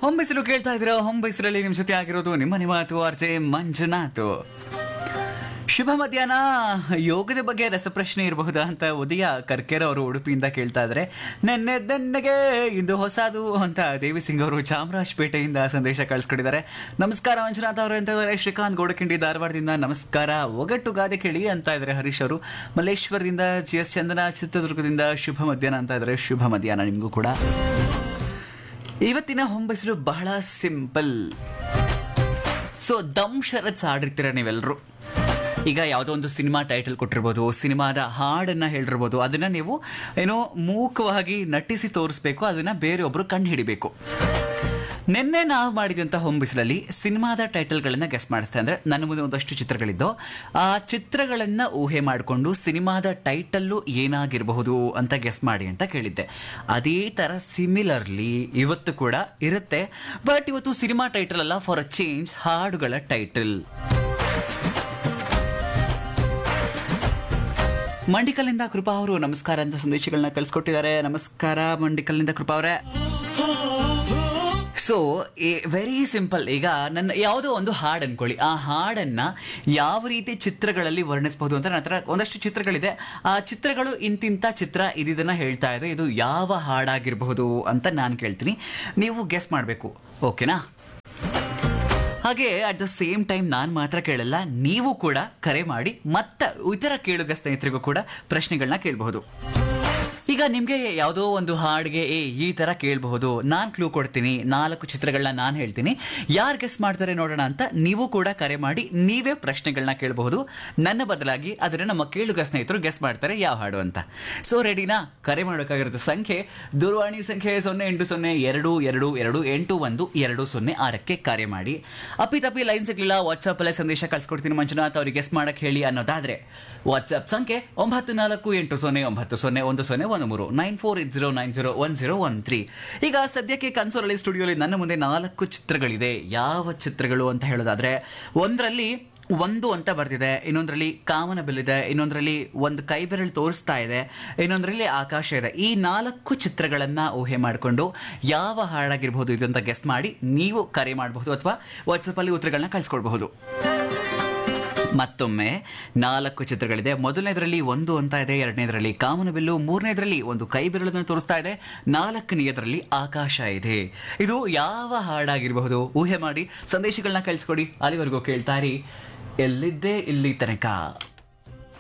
ಹೊಂಬಿಸಿಲು ಕೇಳ್ತಾ ಇದ್ದೀರಾ ಹೊಂಬಿಸಿಲಲ್ಲಿ ನಿಮ್ ಜೊತೆ ಆಗಿರೋದು ನಿಮ್ಮ ನಿಮಾತು ಆರ್ಜೆ ಮಂಜುನಾಥ್ ಶುಭ ಮಧ್ಯಾಹ್ನ ಯೋಗದ ಬಗ್ಗೆ ರಸಪ್ರಶ್ನೆ ಇರಬಹುದಾ ಅಂತ ಉದಯ ಕರ್ಕೆರ ಅವರು ಉಡುಪಿಯಿಂದ ಕೇಳ್ತಾ ಇದ್ರೆ ನೆನ್ನೆ ದೆನ್ನೆಗೆ ಇಂದು ಹೊಸದು ಅಂತ ದೇವಿ ಸಿಂಗ್ ಅವರು ಚಾಮರಾಜಪೇಟೆಯಿಂದ ಸಂದೇಶ ಕಳಿಸ್ಕೊಟ್ಟಿದ್ದಾರೆ ನಮಸ್ಕಾರ ಮಂಜುನಾಥ್ ಅವರು ಅಂತ ಇದ್ದಾರೆ ಶ್ರೀಕಾಂತ್ ಗೋಡಕಿಂಡಿ ಧಾರವಾಡದಿಂದ ನಮಸ್ಕಾರ ಒಗಟು ಗಾದೆ ಕೇಳಿ ಅಂತ ಇದ್ದಾರೆ ಹರೀಶ್ ಅವರು ಮಲ್ಲೇಶ್ವರದಿಂದ ಜಿ ಎಸ್ ಚಂದನ ಚಿತ್ರದುರ್ಗದಿಂದ ಶುಭ ಮಧ್ಯಾಹ್ನ ಅಂತ ಇದ್ದಾರೆ ಶುಭ ಮಧ್ಯಾಹ್ನ ನಿಮಗೂ ಕೂಡ ಇವತ್ತಿನ ಹೊಂಬಸಲು ಬಹಳ ಸಿಂಪಲ್ ಸೊ ದಮ್ ಶರತ್ಸ್ ಆಡಿರ್ತೀರ ನೀವೆಲ್ಲರೂ ಈಗ ಯಾವುದೋ ಒಂದು ಸಿನಿಮಾ ಟೈಟಲ್ ಕೊಟ್ಟಿರ್ಬೋದು ಸಿನಿಮಾದ ಹಾಡನ್ನ ಹೇಳಿರ್ಬೋದು ಅದನ್ನ ನೀವು ಏನೋ ಮೂಕವಾಗಿ ನಟಿಸಿ ತೋರಿಸ್ಬೇಕು ಅದನ್ನ ಬೇರೆಯೊಬ್ರು ಕಂಡು ಹಿಡಿಬೇಕು ನಿನ್ನೆ ನಾವು ಮಾಡಿದಂಥ ಹೊಂಬಿಸಿಲಲ್ಲಿ ಸಿನಿಮಾದ ಟೈಟಲ್ಗಳನ್ನ ಗೆಸ್ ಮಾಡಿಸ್ತೆ ಅಂದ್ರೆ ನನ್ನ ಮುಂದೆ ಒಂದಷ್ಟು ಚಿತ್ರಗಳಿದ್ದು ಆ ಚಿತ್ರಗಳನ್ನ ಊಹೆ ಮಾಡಿಕೊಂಡು ಸಿನಿಮಾದ ಟೈಟಲ್ಲು ಏನಾಗಿರಬಹುದು ಅಂತ ಗೆಸ್ ಮಾಡಿ ಅಂತ ಕೇಳಿದ್ದೆ ಅದೇ ತರ ಸಿಮಿಲರ್ಲಿ ಇವತ್ತು ಕೂಡ ಇರುತ್ತೆ ಬಟ್ ಇವತ್ತು ಸಿನಿಮಾ ಟೈಟಲ್ ಅಲ್ಲ ಫಾರ್ ಅ ಚೇಂಜ್ ಹಾಡುಗಳ ಟೈಟಲ್ ಮಂಡಿಕಲ್ನಿಂದ ಕೃಪಾ ಅವರು ನಮಸ್ಕಾರ ಅಂತ ಸಂದೇಶಗಳನ್ನ ಕಳ್ಸಿಕೊಟ್ಟಿದ್ದಾರೆ ನಮಸ್ಕಾರ ಮಂಡಿಕಲ್ನಿಂದ ಕೃಪಾ ಅವರೇ ಸೊ ವೆರಿ ಸಿಂಪಲ್ ಈಗ ನನ್ನ ಯಾವುದೋ ಒಂದು ಹಾಡು ಅನ್ಕೊಳ್ಳಿ ಆ ಹಾಡನ್ನ ಯಾವ ರೀತಿ ಚಿತ್ರಗಳಲ್ಲಿ ವರ್ಣಿಸಬಹುದು ಅಂತ ನನ್ನ ಹತ್ರ ಒಂದಷ್ಟು ಚಿತ್ರಗಳಿದೆ ಆ ಚಿತ್ರಗಳು ಇಂತಿಂತ ಚಿತ್ರ ಇದನ್ನ ಹೇಳ್ತಾ ಇದೆ ಇದು ಯಾವ ಹಾಡಾಗಿರಬಹುದು ಅಂತ ನಾನು ಕೇಳ್ತೀನಿ ನೀವು ಗೆಸ್ ಮಾಡಬೇಕು ಓಕೆನಾ ಹಾಗೆ ಅಟ್ ದ ಸೇಮ್ ಟೈಮ್ ನಾನು ಮಾತ್ರ ಕೇಳಲ್ಲ ನೀವು ಕೂಡ ಕರೆ ಮಾಡಿ ಮತ್ತ ಇತರ ಕೇಳುಗ ಸ್ನೇಹಿತರಿಗೂ ಕೂಡ ಪ್ರಶ್ನೆಗಳನ್ನ ಕೇಳಬಹುದು ಈಗ ನಿಮಗೆ ಯಾವುದೋ ಒಂದು ಹಾಡಿಗೆ ಏ ಈ ತರ ಕೇಳಬಹುದು ನಾನು ಕ್ಲೂ ಕೊಡ್ತೀನಿ ನಾಲ್ಕು ಚಿತ್ರಗಳನ್ನ ನಾನು ಹೇಳ್ತೀನಿ ಯಾರು ಗೆಸ್ ಮಾಡ್ತಾರೆ ನೋಡೋಣ ಅಂತ ನೀವು ಕೂಡ ಕರೆ ಮಾಡಿ ನೀವೇ ಪ್ರಶ್ನೆಗಳನ್ನ ಕೇಳಬಹುದು ನನ್ನ ಬದಲಾಗಿ ಅದನ್ನ ನಮ್ಮ ಕೇಳುಗ ಸ್ನೇಹಿತರು ಗೆಸ್ ಮಾಡ್ತಾರೆ ಯಾವ ಹಾಡು ಅಂತ ಸೊ ರೆಡಿನಾ ಕರೆ ಮಾಡೋಕ್ಕಾಗಿರುತ್ತೆ ಸಂಖ್ಯೆ ದೂರವಾಣಿ ಸಂಖ್ಯೆ ಸೊನ್ನೆ ಎಂಟು ಸೊನ್ನೆ ಎರಡು ಎರಡು ಎರಡು ಎಂಟು ಒಂದು ಎರಡು ಸೊನ್ನೆ ಆರಕ್ಕೆ ಕರೆ ಮಾಡಿ ಅಪ್ಪಿತಪ್ಪಿ ಲೈನ್ ಸಿಗ್ಲಿಲ್ಲ ವಾಟ್ಸಪ್ ಅಲ್ಲೇ ಸಂದೇಶ ಕಳ್ಸಿಕೊಡ್ತೀನಿ ಮಂಜುನಾಥ್ ಅವ್ರಿಗೆ ಗೆಸ್ ಮಾಡಕ್ ಹೇಳಿ ಅನ್ನೋದಾದ್ರೆ ವಾಟ್ಸ್ಆಪ್ ಸಂಖ್ಯೆ ಒಂಬತ್ತು ನಾಲ್ಕು ಎಂಟು ಸೊನ್ನೆ ಒಂಬತ್ತು ಸೊನ್ನೆ ಒಂದು ಸೊನ್ನೆ ಒಂದು ಮೂರು nine four eight zero nine zero one zero one three ಈಗ ಸದ್ಯಕ್ಕೆ ಕನ್ಸೋಲಲ್ಲಿ ಸ್ಟುಡಿಯೋಲಿ ನನ್ನ ಮುಂದೆ ನಾಲ್ಕು ಚಿತ್ರಗಳಿದೆ ಯಾವ ಚಿತ್ರಗಳು ಅಂತ ಹೇಳೋದಾದ್ರೆ ಒಂದರಲ್ಲಿ ಒಂದು ಅಂತ ಬರ್ತಿದೆ ಇನ್ನೊಂದರಲ್ಲಿ ಕಾಮನ ಬಿಲ್ಲಿದೆ ಇನ್ನೊಂದರಲ್ಲಿ ಒಂದು ಕೈ ಬೆರಳು ತೋರಿಸ್ತಾ ಇದೆ ಇನ್ನೊಂದರಲ್ಲಿ ಆಕಾಶ ಇದೆ ಈ ನಾಲ್ಕು ಚಿತ್ರಗಳನ್ನ ಊಹೆ ಮಾಡಿಕೊಂಡು ಯಾವ ಹಾಡಾಗಿರ್ಬೋದು ಇದು ಅಂತ ಗೆಸ್ ಮಾಡಿ ನೀವು ಕರೆ ಮಾಡಬಹುದು ಅಥವಾ ವಾಟ್ಸಪ್ಪಲ್ಲಿ ಉತ್ತರಗಳನ್ನ ಕಳಿಸ್ಕೊಡ್ಬಹುದು ಮತ್ತೊಮ್ಮೆ ನಾಲ್ಕು ಚಿತ್ರಗಳಿದೆ ಮೊದಲನೇದರಲ್ಲಿ ಒಂದು ಅಂತ ಇದೆ ಎರಡನೇದರಲ್ಲಿ ಕಾಮನಬಿಲ್ಲು ಮೂರನೇದರಲ್ಲಿ ಒಂದು ಕೈ ಬೆರಳನ್ನು ತೋರಿಸ್ತಾ ಇದೆ ನಾಲ್ಕನೆಯದರಲ್ಲಿ ಆಕಾಶ ಇದೆ ಇದು ಯಾವ ಹಾಡಾಗಿರಬಹುದು ಊಹೆ ಮಾಡಿ ಸಂದೇಶಗಳನ್ನ ಕಳಿಸ್ಕೊಡಿ ಅಲ್ಲಿವರೆಗೂ ಕೇಳ್ತಾ ಇರಿ ಎಲ್ಲಿದ್ದೆ ಇಲ್ಲಿ ತನಕ